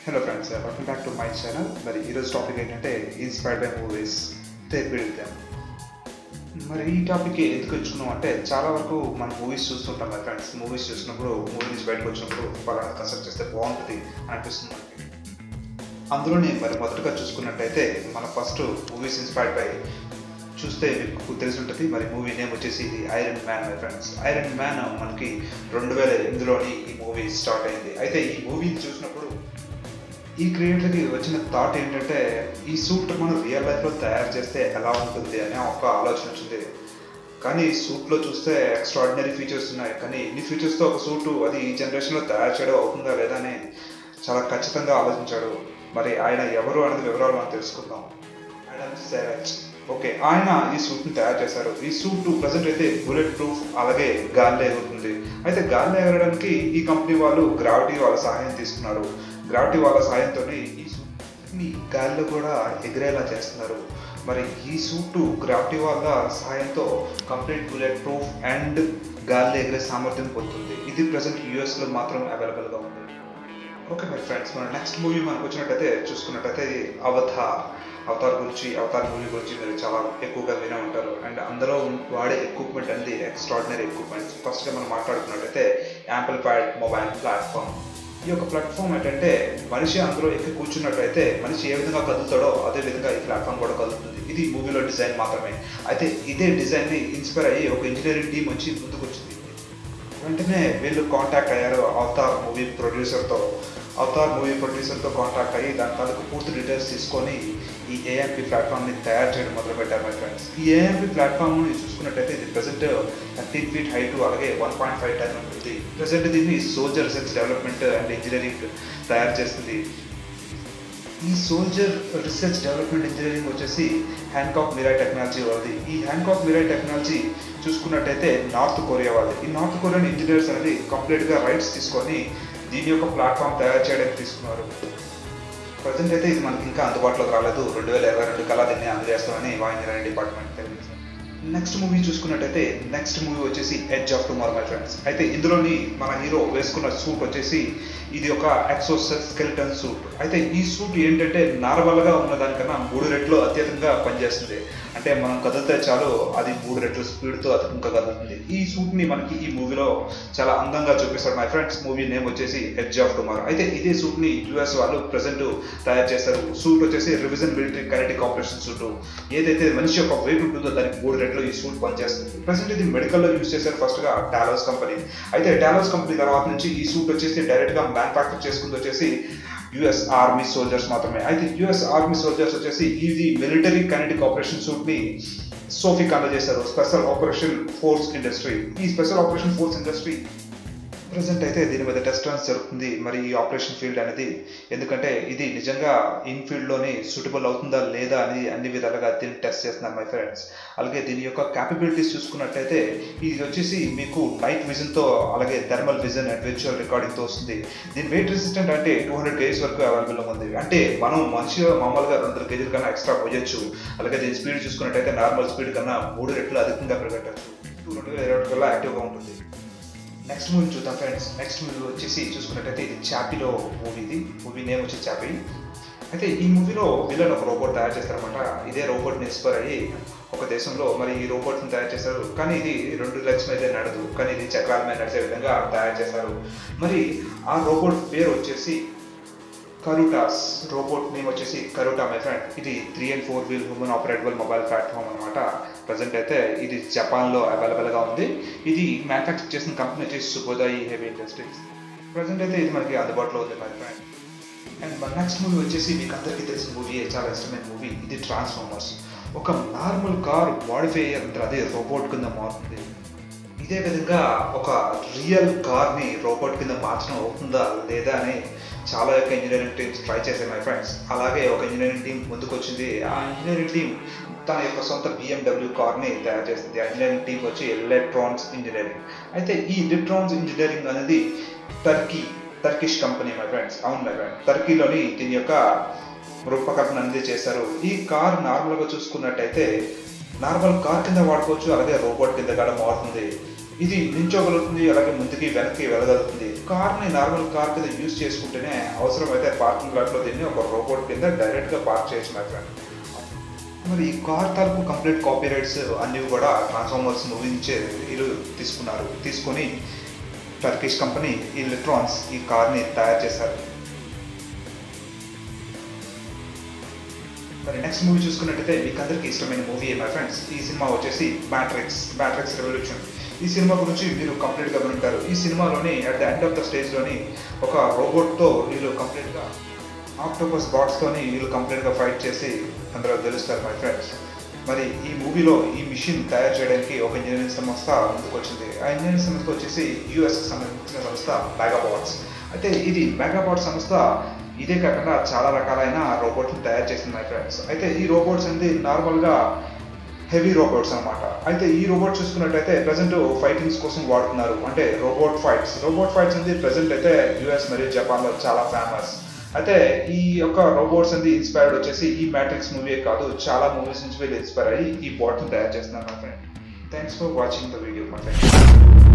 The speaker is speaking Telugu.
hello friends welcome back to my channel మరి ఈరోజు టాపిక్ ఏంటంటే ఇన్స్పైర్డ్ బై మూవీస్ తెప్పిడిద్దాం మరి ఈ టాపిక్ ఎందుకు ఎంచుకున్నాం అంటే చాలా వరకు మనం మూవీస్ చూస్తుంటాం కదా ఫ్రెండ్స్ మూవీస్ చూసినప్పుడు మూవీ నుంచి బయటకు వచ్చినప్పుడు పలానా కన్సల్ట్ చేస్తే బాగుంటుంది అనిపిస్తుంది మనకి అందులోనే మరి మొదటగా చూసుకున్నట్టయితే మన ఫస్ట్ మూవీస్ ఇన్స్పైర్డ్ బై చూస్తే మీకు తెలిసి ఉంటుంది మరి మూవీ నేమ్ వచ్చేసి ఇది Iron Man my friends Iron Man మనకి రెండు వేల ఎనిమిదిలోని ఈ మూవీ స్టార్ట్ అయింది అయితే ఈ మూవీని చూసినప్పుడు ఈ క్రియేటర్కి వచ్చిన థాట్ ఏంటంటే ఈ సూట్ మనం రియల్ లైఫ్లో తయారు చేస్తే ఎలా ఉంటుంది అనే ఒక ఆలోచన వచ్చింది కానీ ఈ సూట్లో చూస్తే ఎక్స్ట్రాడినరీ ఫీచర్స్ ఉన్నాయి కానీ ఇన్ని ఫీచర్స్తో ఒక సూటు అది ఈ జనరేషన్లో తయారు చేయడం అవుతుందా లేదా అని చాలా ఖచ్చితంగా ఆలోచించాడు మరి ఆయన ఎవరు అనేది వివరాలు మనం తెలుసుకుందాం అడమ్ సెరాజ్ ఓకే ఆయన ఈ సూట్ని తయారు చేశారు ఈ సూట్ ప్రజెంట్ అయితే బుల్లెట్ ప్రూఫ్ అలాగే గాల్లో ఎగురుతుంది అయితే గాల్లో ఎగరడానికి ఈ కంపెనీ వాళ్ళు గ్రావిటీ వాళ్ళ సహాయం తీసుకున్నారు గ్రావిటీ వాళ్ళ సహాయంతో ఈ సూట్ని గాల్లో కూడా ఎగిరేలా చేస్తున్నారు మరి ఈ సూటు గ్రావిటీ వాళ్ళ సహాయంతో కంప్లీట్ బుల్లెట్ ప్రూఫ్ అండ్ గాల్లో ఎగిరే సామర్థ్యం పొందుతుంది ఇది ప్రజెంట్ యూఎస్లో మాత్రం అవైలబుల్గా ఉంది ఓకే మై ఫ్రెండ్స్ మన నెక్స్ట్ మూవీ మనకు వచ్చినట్టయితే చూసుకున్నట్టయితే ఇది అవతార్ అవతార్ గురించి అవతార్ మూవీ గురించి మీరు చాలా ఎక్కువగా వినే ఉంటారు అండ్ అందులో వాడే ఎక్విప్మెంట్ అనేది ఎక్స్ట్రాడినరీ ఎక్విప్మెంట్ ఫస్ట్గా మనం మాట్లాడుకున్నట్టయితే యాంప్లిఫైడ్ మొబైల్ ప్లాట్ఫామ్ ఈ యొక్క ప్లాట్ఫామ్ ఏంటంటే మనిషి అందులో ఎక్కి కూర్చున్నట్టయితే మనిషి ఏ విధంగా కదులుతాడో అదే విధంగా ఈ ప్లాట్ఫామ్ కూడా కదులుతుంది ఇది మూవీలో డిజైన్ మాత్రమే అయితే ఇదే డిజైన్ని ఇన్స్పైర్ అయ్యి ఒక ఇంజనీరింగ్ టీం వచ్చి ముందుకు వచ్చింది వెంటనే వీళ్ళు కాంటాక్ట్ అయ్యారు అవతార్ మూవీ ప్రొడ్యూసర్తో అవతార్ మూవీ ప్రొడ్యూసర్తో కాంటాక్ట్ అయ్యి దాని తాలూకు పూర్తి డీటెయిల్స్ తీసుకొని ఈ ఏఎంపి ప్లాట్ఫామ్ని తయారు చేయడం మొదలుపెట్టారు మై ఫ్రెండ్స్ ఈ ఏఎంపి ప్లాట్ఫామ్ని చూసుకున్నట్టయితే ఇది ప్రజెంట్ థర్టీన్ ఫీట్ హైట్ అలాగే వన్ పాయింట్ ఫైవ్ టన్ ఉంటుంది ప్రజెంట్ దీన్ని soldier research development and engineering తయారు చేస్తుంది ఈ సోల్జర్ రీసెర్చ్ డెవలప్మెంట్ ఇంజనీరింగ్ వచ్చేసి హ్యాండ్కాక్ మిరాయ్ టెక్నాలజీ వాళ్ళది ఈ హ్యాండ్కాక్ మిరాయ్ టెక్నాలజీ చూసుకున్నట్టయితే నార్త్ కొరియా వాళ్ళది ఈ నార్త్ కొరియన్ ఇంజనీర్స్ అనేది కంప్లీట్గా రైట్స్ తీసుకొని దీని యొక్క ప్లాట్ఫామ్ తయారు చేయడానికి తీసుకున్నారు ప్రజెంట్ అయితే ఇది మనకి ఇంకా అందుబాటులోకి రాలేదు రెండు వేల ఇరవై రెండు కల్లా దీన్ని అందజేస్తామని వా ఇంజనీరింగ్ డిపార్ట్మెంట్ తెలియజేశారు నెక్స్ట్ మూవీ చూసుకున్నట్టయితే నెక్స్ట్ మూవీ వచ్చేసి edge of Tomorrow my friends అయితే ఇందులోని మన హీరో వేసుకున్న సూట్ వచ్చేసి ఇది ఒక ఎక్సో స్కెల్టన్ సూట్ అయితే ఈ సూట్ ఏంటంటే నార్మల్గా ఉన్న దానికన్నా మూడు రెట్లు అత్యధికంగా పనిచేస్తుంది అంటే మనం కదిలితే చాలు అది మూడు రెట్ల స్పీడ్తో అధికంగా కదులుతుంది ఈ సూట్ని మనకి ఈ మూవీలో చాలా అందంగా చూపిస్తాడు మై ఫ్రెండ్స్ మూవీ నేమ్ వచ్చేసి ఎడ్జ్ ఆఫ్ టుమారో అయితే ఇదే సూట్ని యూఎస్ వాళ్ళు ప్రజెంట్ తయారు చేస్తారు సూట్ వచ్చేసి revision military kinetic operation suit ఏదైతే మనిషి యొక్క వెయిట్ ఉంటుందో దానికి మూడు రెట్లు ఈ సూట్ పనిచేస్తుంది ప్రజెంట్ ఇది మెడికల్లో యూజ్ చేశారు ఫస్ట్గా టాలోస్ కంపెనీ అయితే టాలోస్ కంపెనీ తర్వాత నుంచి ఈ సూట్ వచ్చేసి డైరెక్ట్గా మ్యానుఫ్యాక్చర్ చేసుకుంది వచ్చేసి యుఎస్ ఆర్మీ సోల్జర్స్ మాత్రమే అయితే యుఎస్ ఆర్మీ సోల్జర్స్ వచ్చేసి ఇది మిలిటరీ కైనటిక్ ఆపరేషన్ సూట్ని సోఫిక్ అందజేశారు స్పెషల్ ఆపరేషన్ ఫోర్స్ ఇండస్ట్రీ ఈ special operation force industry present అయితే దీని మీద టెస్ట్ రన్స్ జరుగుతుంది మరి ఈ ఆపరేషన్ ఫీల్డ్ అనేది ఎందుకంటే ఇది నిజంగా ఇన్ ఫీల్డ్లోని సూటబుల్ అవుతుందా లేదా అని అన్ని విధాలుగా దీన్ని టెస్ట్ చేస్తున్నారు మై ఫ్రెండ్స్ అలాగే దీని యొక్క క్యాపబిలిటీస్ చూసుకున్నట్టయితే ఇది వచ్చేసి మీకు నైట్ విజన్తో అలాగే థర్మల్ విజన్ అండ్ విజువల్ రికార్డింగ్తో వస్తుంది దీని వెయిట్ రెసిస్టెంట్ అంటే టూ హండ్రెడ్ కేజీస్ వరకు అవైలబుల్ ఉంది అంటే మనం మనిషి మామూలుగా రెండు వందల కేజీల కన్నా ఎక్స్ట్రా పోయొచ్చు అలాగే దీని స్పీడ్ చూసుకున్నట్టయితే నార్మల్ స్పీడ్ కన్నా మూడు రెట్లు అధికంగా పెరగట్టచ్చు రెండు వేల ఇరవై కల్లా యాక్టివ్గా ఉంటుంది నెక్స్ట్ మూవీ చూద్దాం ఫ్రెండ్స్ నెక్స్ట్ మూవీ వచ్చేసి చూసుకున్నట్టయితే ఇది చాపీలో మూవీ ఇది మూవీ నేమ్ వచ్చి చాపీ అయితే ఈ మూవీలో విలన్ ఒక రోబోట్ తయారు చేస్తారనమాట ఇదే రోబోట్ని ఇన్స్పైర్ అయ్యి ఒక దేశంలో మరి ఈ రోబోట్ని తయారు చేశారు కానీ ఇది రెండు లెగ్స్ మీద నడదు కానీ ఇది చక్రాల మీద నడిచే విధంగా తయారు చేశారు మరి ఆ రోబోట్ పేరు వచ్చేసి కరుటాస్ రోబోట్ నేమ్ వచ్చేసి కరుటా మై ఫ్రెండ్ ఇది three and four wheel human operable mobile platform అనమాట ప్రజెంట్ అయితే ఇది జపాన్లో అవైలబుల్గా ఉంది ఇది మ్యానుఫ్యాక్చర్ చేసిన కంపెనీ వచ్చేసి సుబోదాయి హెవీ ఇండస్ట్రీస్ ప్రజెంట్ అయితే ఇది మనకి అందుబాటులో ఉంది మై ఫ్రెండ్ అండ్ మన నెక్స్ట్ మూవీ వచ్చేసి మీకు అందరికీ తెలిసిన మూవీ చాలా ఇష్టమైన మూవీ ఇది ట్రాన్స్ఫార్మర్స్ ఒక నార్మల్ కార్ మాడిఫై అంటారు అదే రోబోట్ కింద మారుతుంది ఇదే విధంగా ఒక రియల్ కార్ని రోబోట్ కింద మార్చడం అవుతుందా లేదా అని చాలా యొక్క ఇంజనీరింగ్ టీమ్స్ ట్రై చేశాయి మై ఫ్రెండ్స్ అలాగే ఒక ఇంజనీరింగ్ టీం ముందుకు వచ్చింది ఆ ఇంజనీరింగ్ టీం తన యొక్క సొంత బిఎండబ్ల్యూ కార్ని తయారు చేస్తుంది ఆ ఇంజనీరింగ్ టీం వచ్చి ఎలక్ట్రాన్స్ ఇంజనీరింగ్ అయితే ఈ ఎలక్ట్రాన్స్ ఇంజనీరింగ్ అనేది Turkey Turkish company my friends అవును మై ఫ్రెండ్ టర్కీలోని దీని యొక్క రూపకల్పన అనేది చేశారు ఈ కార్ నార్మల్గా చూసుకున్నట్టయితే నార్మల్ కార్ కింద వాడుకోవచ్చు అలాగే రోబోట్ కింద కూడా మారుతుంది ఇది నించోగలుగుతుంది అలాగే ముందుకి వెనక్కి వెళ్ళగలుగుతుంది కార్ని నార్మల్ కార్ కింద యూజ్ చేసుకుంటేనే అవసరమైతే పార్కింగ్ లాట్లో దీన్ని ఒక రోబోట్ కింద డైరెక్ట్గా పార్క్ చేయొచ్చు మై ఫ్రెండ్ మరి ఈ కార్ తరపు కంప్లీట్ కాపీ రైట్స్ అన్నీ కూడా ట్రాన్స్ఫార్మర్స్ మూవీ నుంచే వీళ్ళు తీసుకున్నారు తీసుకొని టర్కిష్ కంపెనీ ఎలక్ట్రాన్స్ ఈ కార్ని తయారు చేశారు మరి నెక్స్ట్ మూవీ చూసుకున్నట్టయితే మీకు అందరికీ ఇష్టమైన మూవీ మై ఫ్రెండ్స్ ఈ సినిమా వచ్చేసి బ్యాట్రిక్స్ బ్యాట్రిక్స్ రెవల్యూషన్ ఈ సినిమా గురించి మీరు కంప్లీట్గా వింటారు ఈ సినిమాలోని at the end of the స్టేజ్లోని ఒక రోబోట్తో వీళ్ళు కంప్లీట్గా ఆక్టోపస్ బాట్స్తోని వీళ్ళు కంప్లీట్గా ఫైట్ చేసి అందులో గెలుస్తారు మై ఫ్రెండ్స్ మరి ఈ మూవీలో ఈ మిషన్ తయారు చేయడానికి ఒక ఇంజనీరింగ్ సంస్థ ముందుకు వచ్చింది ఆ ఇంజనీరింగ్ సంస్థ వచ్చేసి యూఎస్కి సంబంధించిన సంస్థ మెగాబాట్స్ అయితే ఇది మెగాబాట్ సంస్థ ఇదే కాకుండా చాలా రకాలైన రోబోట్ని తయారు చేసింది మై ఫ్రెండ్స్ అయితే ఈ రోబోట్స్ అనేది నార్మల్గా హెవీ రోబోట్స్ అనమాట అయితే ఈ రోబోట్ చూసుకున్నట్టయితే ప్రజెంట్ ఫైటింగ్స్ కోసం వాడుతున్నారు అంటే రోబోట్ ఫైట్స్ రోబోట్ ఫైట్స్ అనేది ప్రజెంట్ అయితే యూఎస్ మరియు జపాన్లో చాలా ఫేమస్ అయితే ఈ యొక్క రోబోట్స్ అనేది ఇన్స్పైర్డ్ వచ్చేసి ఈ మ్యాట్రిక్స్ మూవీ కాదు చాలా మూవీస్ నుంచి వీళ్ళు ఇన్స్పైర్ అయ్యి ఈ బాట్ని తయారు చేస్తున్నారు మా friend thanks for watching the video మా ఫ్రెండ్